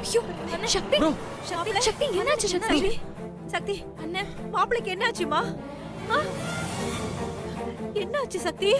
ஐயோ சக்தி Bro. சக்தி சக்தி என்னாச்சு சக்தி சக்தி சக்தி அண்ணன் மாப்பிளைக்கு என்னாச்சுமா ஆ? என்னாச்சு சக்தி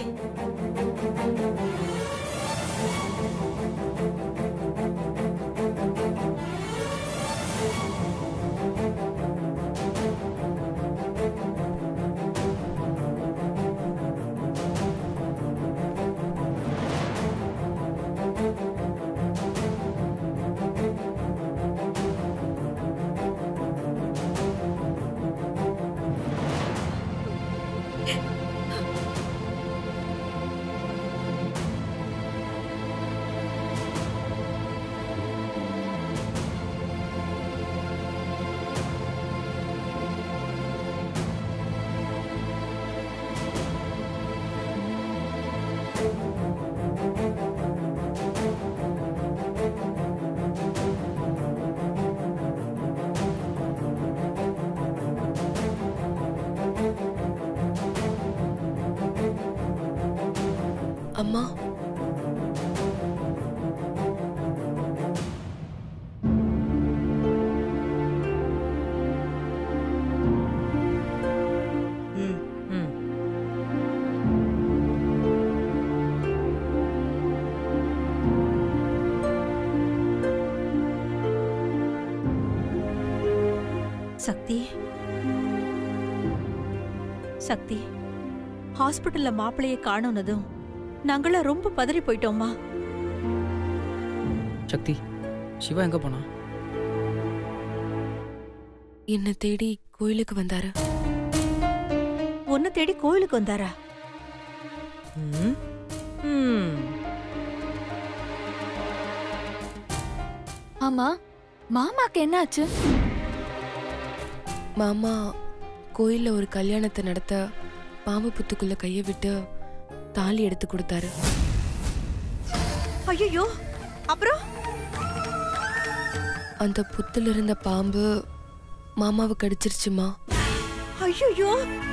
அம்மா ம் ம் சக்தி சக்தி ஹாஸ்பிட்டல்ல மாப்பிளைய காணோனதும் நாங்களாம் ரொம்ப பதறி போயிட்டோம்மா சக்தி சிவா எங்க போனா என்னை தேடி கோயிலுக்கு வந்தாரு உன்னை தேடி கோயிலுக்கு வந்தாரா ம் ம் ஆமா மாமாக்கு என்னாச்சு மாமா கோயில்ல ஒரு கல்யாணத்தை நடத்த பாம்பு புத்துக்குள்ள கையை விட்டு தாலி எடுத்து கொடுத்தாரு ஐயோ அப்புறம் அந்த புத்துல இருந்த பாம்பு மாமாவை கடிச்சிருச்சுமா ஐயோ ஐயோ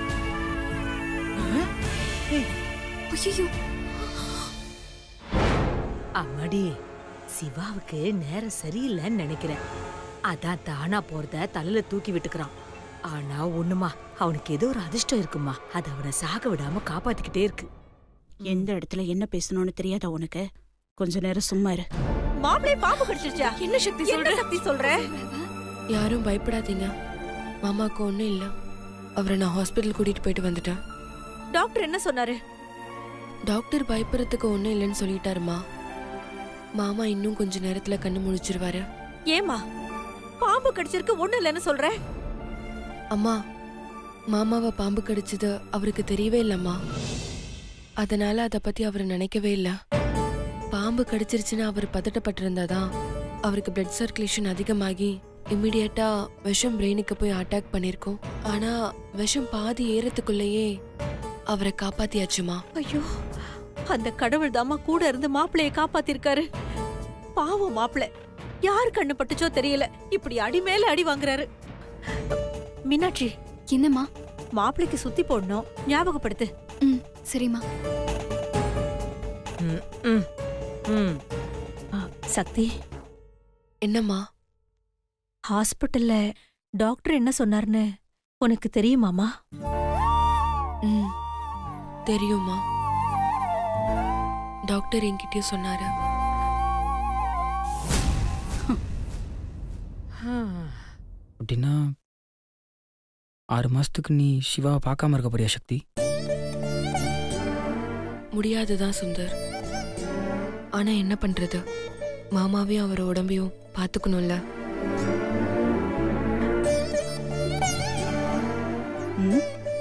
அம்மாடி சிவாவுக்கு நேரம் சரியில்லைன்னு நினைக்கிறேன் அதான் தானா போறத தலையில தூக்கி விட்டுக்கிறான் ஆனா ஒண்ணுமா அவனுக்கு ஏதோ ஒரு அதிர்ஷ்டம் இருக்குமா அது அவனை சாக விடாம காப்பாத்திக்கிட்டே இருக்கு எந்த இடத்துல என்ன பேசணும்னு தெரியாதா உனக்கு கொஞ்ச நேரம் சும்மா இரு மாப்பிளைய பாம்பு கடிச்சிருச்சா என்ன சக்தி என்ன சொல்ற சக்தி சொல்ற யாரும் பயப்படாதீங்க மாமாவுக்கு ஒன்றும் இல்லை அவரை நான் ஹாஸ்பிட்டல் கூட்டிட்டு போயிட்டு வந்துட்டேன் டாக்டர் என்ன சொன்னாரு டாக்டர் பயப்படுறதுக்கு ஒன்றும் இல்லைன்னு சொல்லிட்டாருமா மாமா இன்னும் கொஞ்ச நேரத்துல கண்ணு முழிச்சிருவாரு ஏமா பாம்பு கடிச்சிருக்கு ஒண்ணு இல்லைன்னு சொல்ற அம்மா மாமாவை பாம்பு கடிச்சது அவருக்கு தெரியவே இல்லம்மா அதனால அதை பத்தி அவர் நினைக்கவே இல்ல பாம்பு கடிச்சிருச்சுன்னு அவர் பதட்டப்பட்டிருந்தாதான் அவருக்கு பிளட் சர்க்குலேஷன் அதிகமாகி இம்மிடியட்டா விஷம் பிரெயினுக்கு போய் அட்டாக் பண்ணிருக்கோம் ஆனா விஷம் பாதி ஏறத்துக்குள்ளேயே அவரை காப்பாத்தியாச்சுமா ஐயோ அந்த கடவுள் தாமா கூட இருந்து மாப்பிளைய காப்பாத்திருக்காரு பாவம் மாப்பிளை யார் கண்ணு பட்டுச்சோ தெரியல இப்படி அடி மேல அடி வாங்குறாரு மீனாட்சி என்னம்மா மாப்பிளைக்கு சுத்தி போடணும் ஞாபகப்படுத்து ம் சரிம்மா ம் ம் ம் ஆ, சக்தி என்னம்மா ஹாஸ்பிட்டல்ல டாக்டர் என்ன சொன்னார்னு உனக்கு தெரியுமாமா ம் தெரியுமா டாக்டர் என்கிட்டயும் சொன்னாரு அப்படின்னா ஆறு மாசத்துக்கு நீ சிவாவை பார்க்காம இருக்க போறியா சக்தி முடியாதுதான் சுந்தர் ஆனா என்ன பண்றது மாமாவையும் அவர் உடம்பையும் பாத்துக்கணும்ல ம்?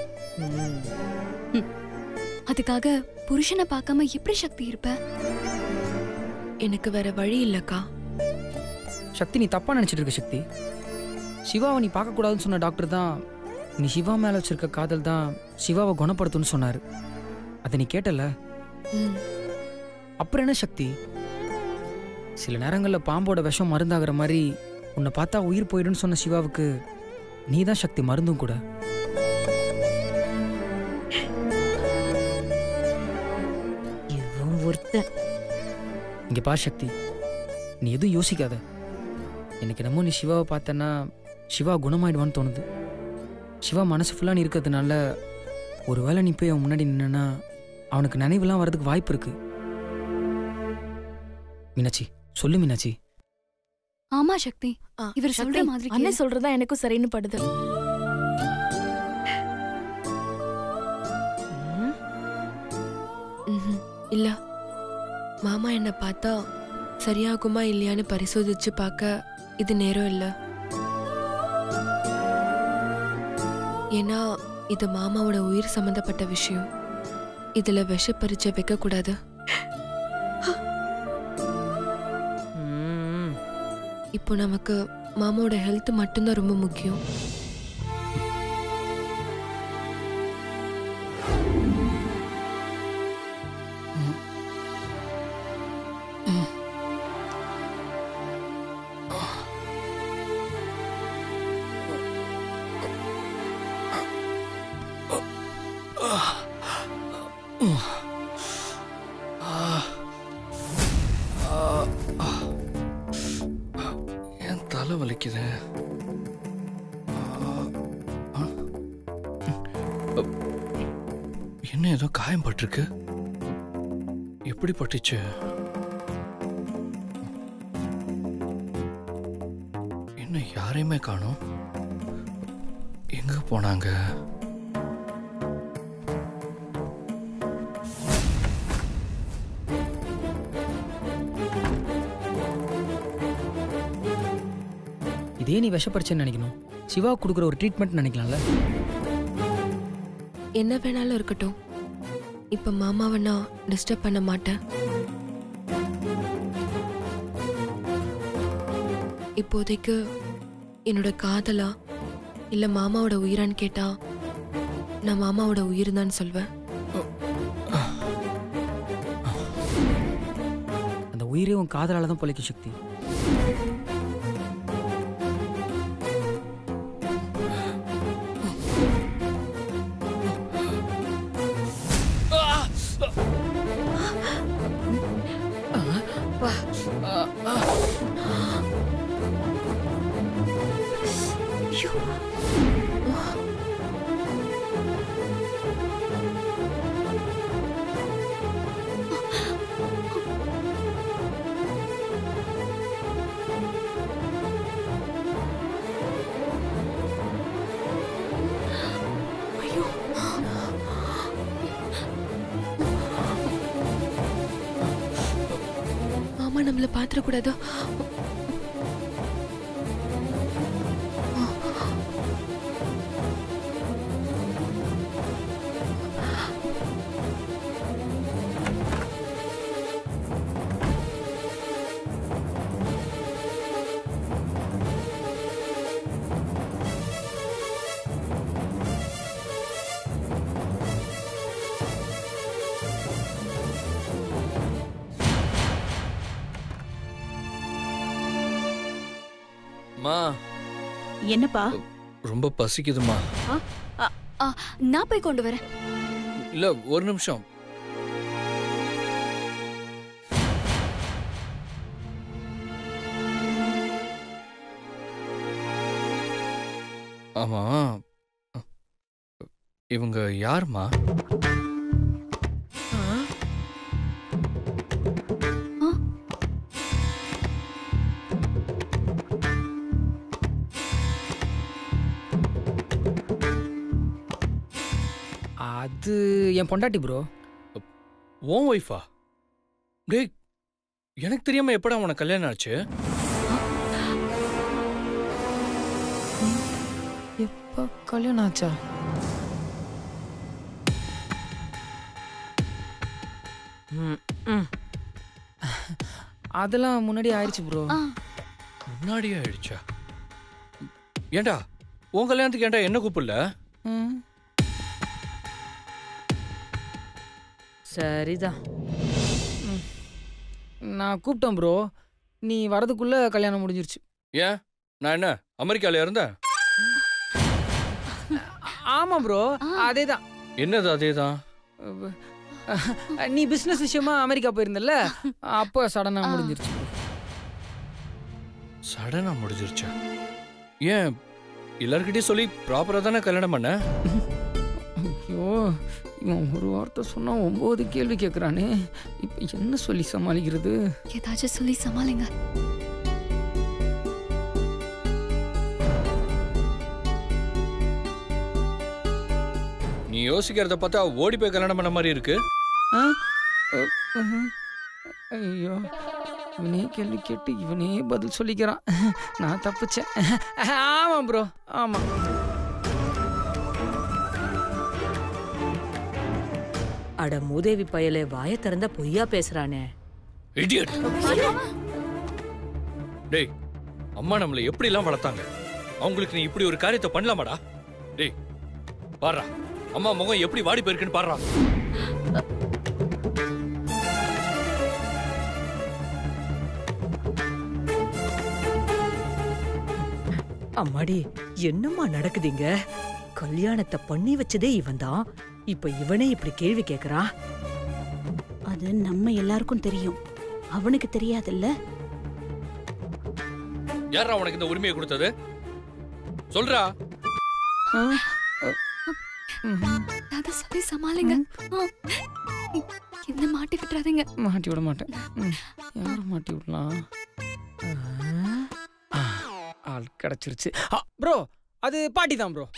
ம் அதுக்காக புருஷனை பார்க்காம எப்படி சக்தி இருப்ப எனக்கு வேற வழி இல்லக்கா சக்தி நீ தப்பா நினைச்சிட்டு இருக்க சக்தி சிவாவை நீ பார்க்கக்கூடாதுன்னு சொன்ன டாக்டர் தான் நீ சிவா மேல வச்சிருக்க காதல் தான் சிவாவை குணப்படுத்தும்னு சொன்னாரு அதை நீ கேட்டல ம் அப்புறம் என்ன சக்தி சில நேரங்களில் பாம்போட விஷம் மருந்தாகிற மாதிரி உன்னை பார்த்தா உயிர் போயிடும்னு சொன்ன சிவாவுக்கு நீ தான் சக்தி மருந்தும் கூட இவன் ஒருத்தன் இங்க பார் சக்தி நீ எதுவும் யோசிக்காத எனக்கு என்னமோ நீ சிவாவை பார்த்தேன்னா சிவா குணமாயிடுவான்னு தோணுது சிவா மனசு ஃபுல்லாக நீ இருக்கிறதுனால ஒருவேளை நீ போய் அவன் முன்னாடி நின்னா அவனுக்கு நினைவுலாம் வர்றதுக்கு வாய்ப்பு இருக்கு மீனாட்சி சொல்லு மீனாட்சி ஆமா சக்தி ஆ, இவர் சொல்ற சக்தி, மாதிரி அண்ணன் கேளு. சொல்றதா எனக்கும் சரின்னு படுது ம்ஹும். இல்ல மாமா என்னை பார்த்தா சரியாகுமா இல்லையான்னு பரிசோதிச்சு பார்க்க இது நேரம் இல்ல ஏன்னா இது மாமாவோட உயிர் சம்பந்தப்பட்ட விஷயம் இதுல விஷ பரீட்சை வைக்க கூடாது ம், இப்போ நமக்கு மாமாவோட ஹெல்த் மட்டும்தான் ரொம்ப முக்கியம் ஏன் தலை வலிக்குது ஆ. அ, என்ன ஏதோ காயம் பட்டிருக்கு எப்படி பட்டுச்சு என்ன யாரையுமே காணோம் எங்க போனாங்க இதே நீ விஷப்பரிச்சைன்னு நினைக்கணும் சிவா கொடுக்குற ஒரு ட்ரீட்மெண்ட் நினைக்கலாம்ல என்ன வேணாலும் இருக்கட்டும் இப்ப மாமாவை நான் டிஸ்டர்ப் பண்ண மாட்டேன் இப்போதைக்கு என்னோட காதலா இல்ல மாமாவோட உயிரான்னு கேட்டா நான் மாமாவோட உயிர் தான் சொல்வேன் அந்த உயிரே உன் காதலால தான் பொழைக்கும் சக்தி மாமா நம்மள பாத்திரக்கூடாதா மா என்னப்பா ரொம்ப பசிக்குதுமா ஆ, நான் போய் கொண்டு வரேன் இல்ல ஒரு நிமிஷம் ஆமா இவங்க யாருமா அது என் பொண்டாட்டி ப்ரோ உன் ஒய்ஃபா டேய் எனக்கு தெரியாம எப்படா உனக்கு கல்யாணம் ஆச்சு எப்போ கல்யாணம் ஆச்சா அதெல்லாம் முன்னாடி ஆயிடுச்சு ப்ரோ ஆ, முன்னாடியே ஆயிடுச்சா ஏண்டா உன் கல்யாணத்துக்கு ஏன்டா என்ன கூப்பிடல சரிதான் நான் கூப்பிட்டேன் ப்ரோ நீ வரதுக்குள்ள கல்யாணம் முடிஞ்சிருச்சு ஏன் நான் என்ன அமெரிக்கால இருந்தேன் ஆமா ப்ரோ அதேதான் என்னது அதேதான் நீ பிசினஸ் விஷயமா அமெரிக்கா போயிருந்தல்ல அப்போ சடனா முடிஞ்சிருச்சு bro. சடனா முடிஞ்சிருச்சா ஏன் எல்லார்கிட்டயும் சொல்லி ப்ராப்பரா தானே கல்யாணம் பண்ண ஐயோ இவன் ஒரு வார்த்தை சொன்னா ஒன்பது கேள்வி கேட்குறானே இப்போ என்ன சொல்லி சமாளிக்கிறது ஏதாச்சும் சொல்லி சமாளிங்க நீ யோசிக்கிறத பார்த்தா ஓடி போய் கல்யாணம் பண்ண மாதிரி இருக்கு ஆ? அ, ம்ஹும். ஐயோ இவனே கேள்வி கேட்டு இவனே பதில் சொல்லிக்கிறான் நான் தப்பிச்சேன் ஆமாம் ப்ரோ ஆமாம் அட மூதேவி பயலே வாய திறந்தா பொய்யா பேசுறானே இடியட் டேய் அம்மா நம்மளை எப்படி எல்லாம் வளர்த்தாங்க அவங்களுக்கு நீ இப்படி ஒரு காரியத்தை பண்ணலாமாடா டேய் பாருடா அம்மா முகம் எப்படி வாடி போயிருக்குன்னு பாருடா அம்மாடி என்னம்மா நடக்குதுங்க கல்யாணத்தை பண்ணி வச்சதே இவன் தான் இப்ப இவனே இப்படி கேள்வி கேக்குறான் அது நம்ம எல்லாருக்கும் தெரியும் அவனுக்கு தெரியாதுல்ல யாரா உனக்கு இந்த உரிமையை கொடுத்தது சொல்றா ஆ, அ, ம்ஹும். அதை சொல்லி சமாளிங்க ஆ. என்ன மாட்டி விட்டுறாதீங்க மாட்டி விட மாட்டேன் ம், யாரை மாட்டி விடலாம் ஆ, ஆள் கிடச்சிருச்சு ப்ரோ அது பாட்டி தான் ப்ரோ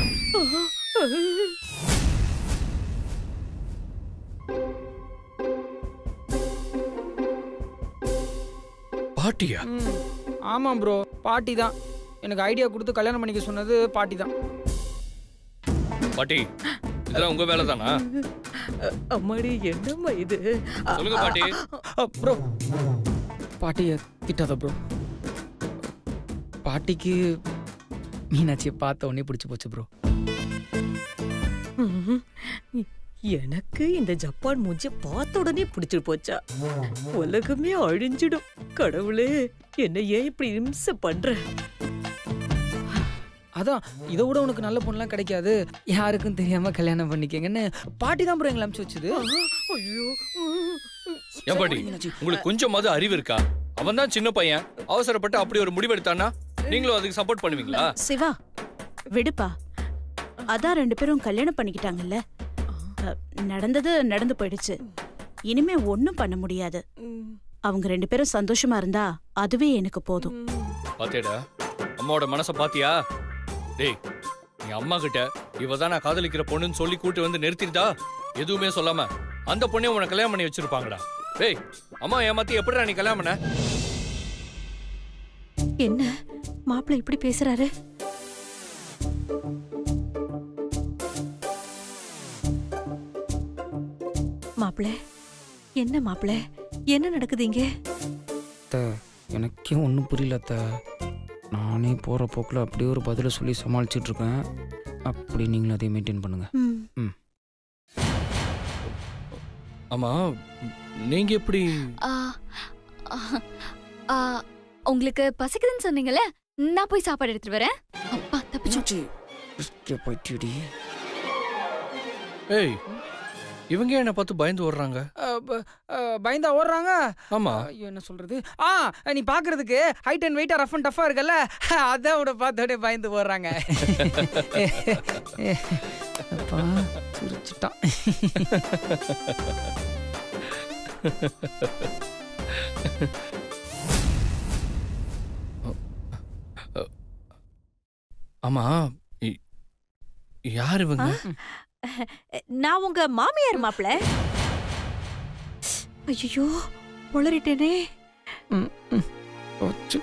பாட்டியா ஆமாம் ப்ரோ பாட்டி தான் எனக்கு ஐடியா கொடுத்து கல்யாணம் பண்ணிக்க சொன்னது பாட்டி தான் பாட்டி இதெல்லாம் உங்க வேலை தானா அம்மாடி என்னம்மா இது சொல்லுங்க பாட்டி ப்ரோ பாட்டியை திட்டாத ப்ரோ பாட்டிக்கு மீனாட்சியை பார்த்த உடனே பிடிச்சி போச்சு ப்ரோ ம்ஹும். எனக்கு இந்த ஜப்பான் மூஞ்சிய பார்த்த உடனே பிடிச்சிட்டு போச்சா உலகமே அழிஞ்சிடும் கடவுளே என்ன ஏன் இப்படி இம்சை பண்ற அதான் இதை விட உனக்கு நல்ல பொண்ணுலாம் கிடைக்காது யாருக்கும் தெரியாம கல்யாணம் பண்ணிக்கங்கன்னு பாட்டி தான் ப்ரோ எங்களை அனுப்பிச்சு வச்சுது ஐயோ ஏன் பாட்டி உங்களுக்கு கொஞ்சமாவது அறிவு இருக்கா அவன் தான் சின்ன பையன் அவசரப்பட்டு அப்படி ஒரு முடிவெடுத்தானா நீங்களும் அதுக்கு சப்போர்ட் பண்ணுவீங்களா சிவா விடுப்பா அதான் ரெண்டு பேரும் கல்யாணம் பண்ணிக்கிட்டாங்கல்ல அ, நடந்தது நடந்து போயிடுச்சு இனிமே ஒண்ணும் பண்ண முடியாது அவங்க ரெண்டு பேரும் சந்தோஷமா இருந்தா அதுவே எனக்கு போதும் பாத்தியாடா அம்மாவோட மனச பாத்தியா டேய் நீ அம்மா கிட்ட இவ தான் நான் காதலிக்கிற பொண்ணுன்னு சொல்லி கூட்டி வந்து நிறுத்திட்டா எதுவுமே சொல்லாம அந்த பொண்ணே உனக்கு கல்யாணம் பண்ணி வச்சிருப்பாங்கடா டேய் அம்மா ஏமாத்தி எப்படிடா நீ கல்யாணம் பண்ண என்ன மாப்பிள்ளை இப்படி பேசுறாரு மாப்பிள்ளை என்ன மாப்பிள்ளை என்ன நடக்குது இங்க அத்தை எனக்கே ஒன்றும் புரியல அத்தை நானே போகிற போக்கில் அப்படியே ஒரு பதிலை சொல்லி சமாளிச்சிட்டு இருக்கேன் அப்படி நீங்களும் அதை மெயின்டைன் பண்ணுங்க ம். ஆமா நீங்க எப்படி ஆ, ஆ, ஆ, உங்களுக்கு பசிக்குதுன்னு சொன்னீங்கல்ல நான் போய் சாப்பாடு எடுத்துட்டு வரேன் அப்பா தப்பிச்சு போயிட்டுடி ஏய் இவங்க என்ன பார்த்து பயந்து ஓடுறாங்க பயந்தா ஓடுறாங்க ஆமா ஐயோ என்ன சொல்றது ஆ நீ பாக்குறதுக்கு ஹைட் அண்ட் வெயிட்டா ரஃப் அண்ட் டஃபா இருக்கல்ல அதை விட பார்த்தோட பயந்து போடுறாங்க அப்பா சிரிச்சுட்டான் ஆமா இ- யார் இவங்க நான் உங்க மாமியார் மாப்பிள்ளை ஐயோ உளறிட்டேனே ம், ம். போச்சு.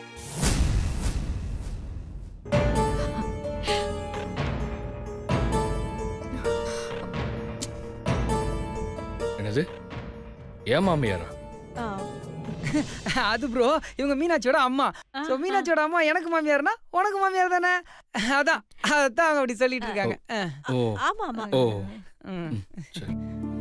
என்னது ஏன் மாமியாரா ஆ, அது ப்ரோ இவங்க மீனாட்சியோட அம்மா ஸோ மீனாட்சியோட அம்மா எனக்கு மாமியார்னா உனக்கு மாமியார் தானே அதான் அதான் அவங்க அப்படி சொல்லிட்டு இருக்காங்க ஆ, ஓ ஆமா ஆமா ஓ ம். சரி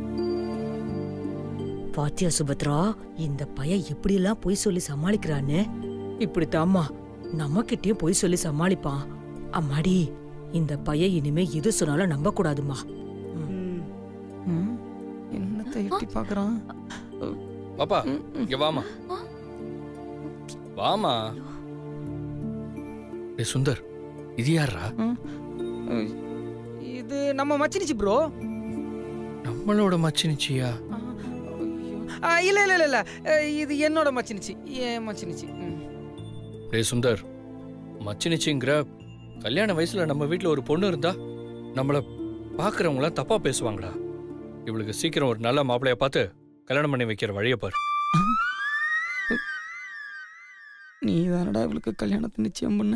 பாத்தியா சுபத்ரா இந்த பையன் எப்படி எல்லாம் பொய் சொல்லி சமாளிக்கிறான்னு இப்படித்தாம்மா நம்ம கிட்டயும் பொய் சொல்லி சமாளிப்பான் அம்மாடி இந்த பையன் இனிமே எது சொன்னாலும் நம்ப கூடாதுமா ம். ம். என்னத்தை எட்டி பார்க்கறான் பாப்பா இங்க வாமா வாமா டேய் சுந்தர் இது யாரா இது நம்ம மச்சினிச்சு ப்ரோ நம்மளோட மச்சினிச்சியா இல்ல இல்ல இல்ல இல்ல அஹ், இது என்னோட மச்சினிச்சு ஏன் மச்சினிச்சு ம். டேய் சுந்தர் மச்சினிச்சிங்கிற கல்யாண வயசுல நம்ம வீட்ல ஒரு பொண்ணு இருந்தா நம்மள பாக்குறவங்கள தப்பா பேசுவாங்கடா இவளுக்கு சீக்கிரம் ஒரு நல்ல மாப்பிளைய பார்த்து கல்யாணம் பண்ணி வைக்கிற வழியை பாரு நீ தானடா இவளுக்கு கல்யாணத்தை நிச்சயம் பண்ண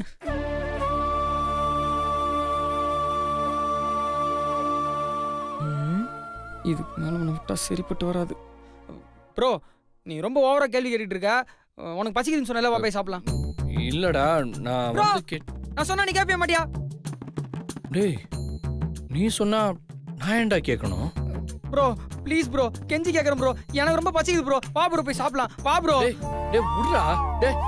ம், இதுக்கு மேல உன்னை விட்டா சரிப்பட்டு வராது ப்ரோ நீ ரொம்ப ஓவரா கேள்வி கேட்டுட்டு இருக்க அஹ், உனக்கு பசிக்குதுன்னு சொன்னல வா போய் சாப்பிடலாம் இல்லடா நான் Bro. வந்து கே நான் சொன்னா நீ கேட்பே மாட்டியா டேய் நீ சொன்னா நான் ஏன்டா கேட்கணும் ப்ரோ ப்ளீஸ் ப்ரோ கெஞ்சி கேட்குறேன் ப்ரோ எனக்கு ரொம்ப பசிக்குது ப்ரோ வா ப்ரோ போய் சாப்பிடலாம் வா ப்ரோ டேய் டேய் விட்றா டேய்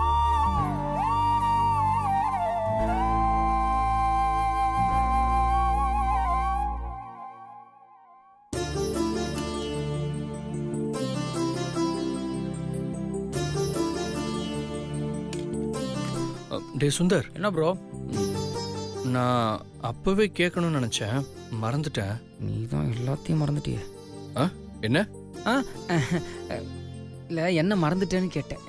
அ, டேய் சுந்தர் என்ன ப்ரோ நான் அப்பவே கேட்கணும்னு நினைச்சேன் மறந்துட்டேன் நீ தான் எல்லாத்தையும் மறந்துட்டியே என்ன ஆ இல்லை என்ன மறந்துட்டேன்னு கேட்டேன்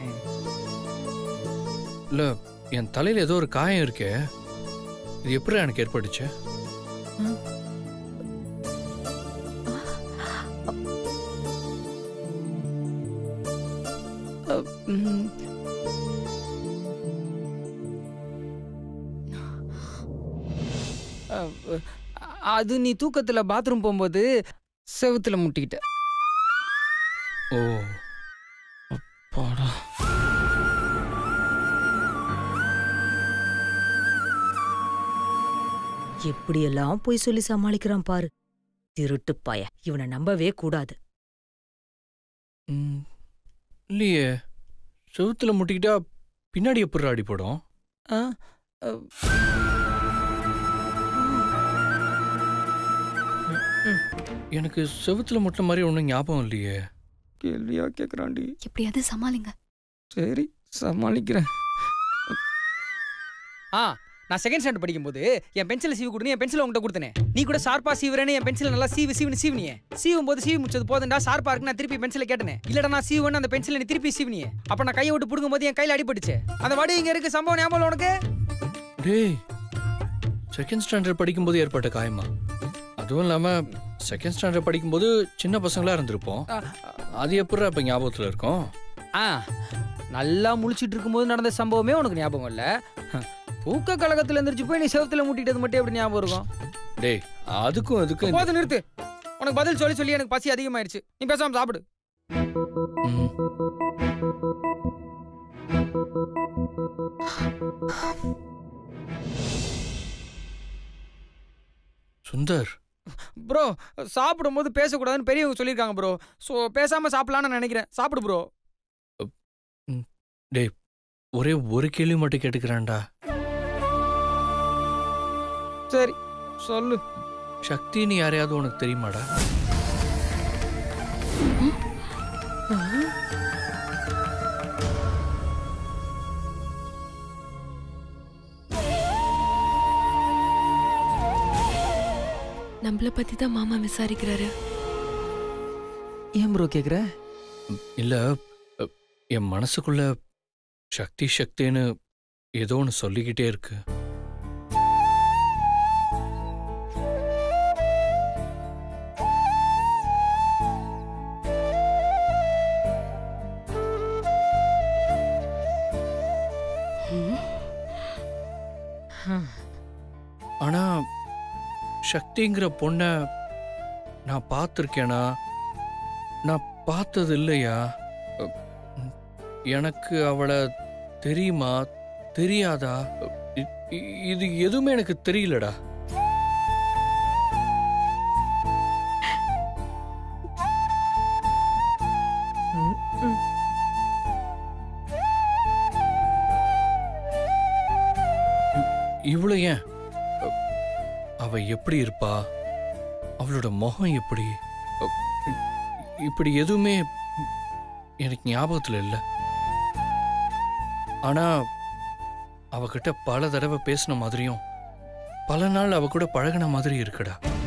இல்ல என் தலையில ஏதோ ஒரு காயம் இருக்கே இது எப்படி எனக்கு ஏற்பட்டுச்சு ம். அஹ், அது நீ தூக்கத்துல பாத்ரூம் போகும்போது செவுத்துல முட்டிக்கிட்ட ஓ அப்பாடா எப்படியெல்லாம் போய் சொல்லி சமாளிக்கிறான் பாரு திருட்டு பய இவனை நம்பவே கூடாது ம், இல்லையே செவுத்துல முட்டிக்கிட்டா பின்னாடி எப்படி அடிப்படும் ஆ, அஹ், எனக்கு செவுத்துல முட்டின மாதிரி ஒன்றும் ஞாபகம் இல்லையே கேள்வியா கேக்குறாண்டி எப்படியாவது சமாளிங்க சரி சமாளிக்கிறேன் ஆ நான் செகண்ட் ஸ்டாண்டர்ட் படிக்கும்போது என் பென்சிலை சீவி கொடுன்னு என் பென்சிலை உங்கள்கிட்ட கொடுத்தனே நீ கூட ஷார்ப்பா சீவுறேன்னு என் பென்சிலை நல்லா சீவு சீவுன்னு சீவினியே சீவும் போது சீவி முடிச்சது போதுண்டா ஷார்ப்பா இருக்கு நான் திருப்பி பென்சிலை கேட்டனே இல்லடா நான் சீவுன்னு அந்த பென்சிலை நீ திருப்பி சீவினியே அப்ப நான் கையை விட்டு பிடுங்கும் போது என் கையில அடிபட்டுச்சு அந்த வடி இங்க இருக்கு சம்பவம் ஞாபகம் இல்ல உனக்கு டேய் செகண்ட் ஸ்டாண்டர்ட் படிக்கும்போது ஏற்பட்ட காயமா அதுவும் இல்லாம செகண்ட் ஸ்டாண்டர்ட் படிக்கும்போது சின்ன பசங்களா இருந்திருப்போம் ஆ, அது எப்படி இப்ப ஞாபகத்துல இருக்கும் ஆ நல்லா முழிச்சிட்டு இருக்கும்போது நடந்த சம்பவமே உனக்கு ஞாபகம் இல்ல தூக்க கழகத்துல எந்திரிச்சு போய் நீ செவத்துல முட்டிட்டது மட்டும் எப்படி ஞாபகம் இருக்கும் டேய் அதுக்கும் அதுக்கும் இந்த- போது நிறுத்து உனக்கு பதில் சொல்லி சொல்லி எனக்கு பசி அதிகமாயிருச்சு நீ பேசாம சாப்பிடு ம். சுந்தர் ப்ரோ சாப்பிடும்போது பேசக்கூடாதுன்னு பெரியவங்க சொல்லியிருக்காங்க ப்ரோ ஸோ பேசாம சாப்பிடலாம்னு நினைக்கிறேன் சாப்பிடு ப்ரோ டேய் ஒரே ஒரு கேள்வி மட்டும் கேட்டுக்கிறேன்டா சரி சொல்லு சக்தின்னு யாரையாவது உனக்கு தெரியுமாடா நம்மள பத்தி தான் மாமா விசாரிக்கிறாரு ஏன் ப்ரோ கேட்குற இல்ல அ, என் மனசுக்குள்ள சக்தி சக்தின்னு ஏதோ ஒன்று சொல்லிக்கிட்டே இருக்கு ஆனா சக்திங்கிற பொண்ணை நான் பார்த்துருக்கேனா நான் பார்த்தது இல்லையா அ, ம், எனக்கு அவளை தெரியுமா தெரியாதா இ- இ- இது எதுவுமே எனக்கு தெரியலடா ம், ம். இவ்வளோ ஏன் அ, அவ எப்படி இருப்பா அவளோட முகம் எப்படி அ, இ- இப்படி எதுவுமே எனக்கு ஞாபகத்தில் இல்லை ஆனா அவகிட்ட பல தடவை பேசின மாதிரியும் பல நாள் அவ கூட பழகுன மாதிரி இருக்குடா